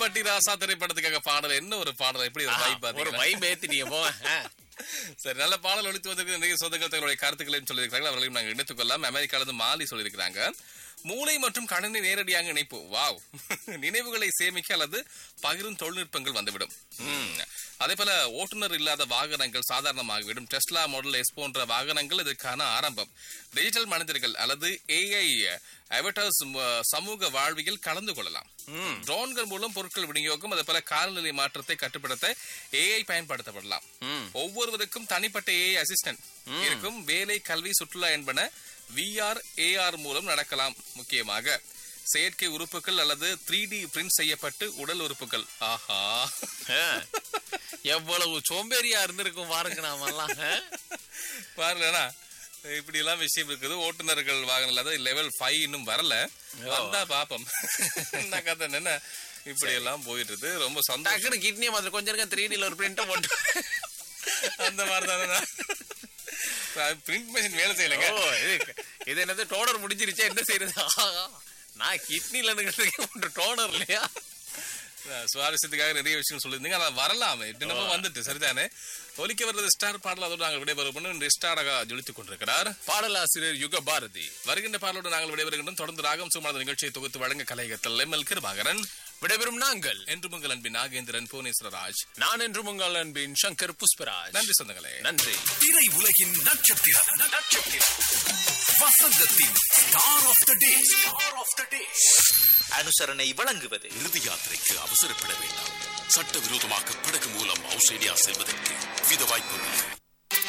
பட்டி ராசா திரைப்படத்துக்காக பாடல் என்ன ஒரு பாடல் எப்படி ஒரு vibe ஒரு பாத்தீங்களா? வைப் ஏத்தினீங்க போ ஆ. சரி நல்ல பாடல் ஒழித்து வந்திருக்கு நிறைய சொந்தங்கள் தங்களுடைய கருத்துக்களையும் சொல்லியிருக்காங்க அவர்களையும் நாங்கள் இணைத்துக் கொள்ளலாம் அமெரிக்காவிலிருந்து மாலி சொல்லியிருக்கிறாங்க மூளை மற்றும் கணினி நேரடியாக இணைப்பு வாவ் நினைவுகளை சேமிக்க அல்லது பகிரும் தொழில்நுட்பங்கள் வந்துவிடும் ம். அதே போல ஓட்டுநர் இல்லாத வாகனங்கள் சாதாரணமாகிவிடும் டெஸ்லா மாடல் எஸ் போன்ற வாகனங்கள் இதற்கான ஆரம்பம் டிஜிட்டல் மனிதர்கள் அல்லது ஏஐ அவட்டர்ஸ் சமூக வாழ்வியல் கலந்து கொள்ளலாம் ட்ரோன்கள் மூலம் பொருட்கள் விநியோகம் அதே போல காலநிலை மாற்றத்தை கட்டுப்படுத்த ஏஐ பயன்படுத்தப்படலாம் ஒவ்வொருவருக்கும் தனிப்பட்ட ஏஐ அசிஸ்டன்ட் இருக்கும் வேலை கல்வி சுற்றுலா என்பன விஆர் ஏஆர் மூலம் நடக்கலாம் முக்கியமாக செயற்கை உறுப்புகள் அல்லது த்ரீ டி பிரிண்ட் செய்யப்பட்டு உடல் உறுப்புகள் ஆஹா ஆ. எவ்வளவு சோம்பேறியா இருந்திருக்கும் பாருங்க நாமெல்லாம் ஆ? பாருலனா இப்படி எல்லாம் விஷயம் இருக்குது ஓட்டுநர்கள் வாகனம் இல்லாத லெவல் ஃபைவ் இன்னும் வரல வந்தா பாப்போம் என்ன கதை என்ன இப்படி எல்லாம் போயிட்டு இருக்கு. ரொம்ப சந்தோஷம் டக்குனு கிட்னியை மாதிரி கொஞ்சம் இருக்க த்ரீ டில ஒரு பிரிண்ட போட்டு அந்த மாதிரி தானே பிரிண்ட் மிஷின் வேலை செய்யலைங்க ஓ இது இது என்னது டோனர் முடிஞ்சிருச்சா என்ன செய்யறது ஆஹா. நான் கிட்னில ஒரு டோனர் இல்லையா சுவாரஸ்யத்துக்காக நிறைய விஷயம் சொல்லியிருந்தீங்க ஆனா வரலாம் தினமும் வந்துட்டு சரிதானே ஒலிக்க வர்றது ஸ்டார் பாடல் அதோடு நாங்கள் விடைபெறும் இன்று ஸ்டாராக ஜொலித்துக் கொண்டிருக்கிறார் பாடலாசிரியர் யுக பாரதி வருகின்ற பாடலோடு நாங்கள் விடைபெறுகின்றோம் தொடர்ந்து ராகம் சுமார் நிகழ்ச்சியை தொகுத்து வழங்க கலையகத்தில் எம்எல் கிருபாகரன் விடைபெறும் நாங்கள் என்று உங்கள் அன்பின் நாகேந்திரன் புவனேஸ்வரராஜ் நான் என்று உங்கள் அன்பின் சங்கர் புஷ்பராஜ் நன்றி சொந்தங்களே நன்றி திரை உலகின் நட்சத்திரம் நட்சத்திரம் வசந்தத்தின் star of the day star of the day அனுசரணை வழங்குவது இறுதி யாத்திரைக்கு அவசரப்பட வேண்டாம் சட்டவிரோதமாக படகு மூலம் ஆஸ்திரேலியா செல்வதற்கு வித வாய்ப்புகள்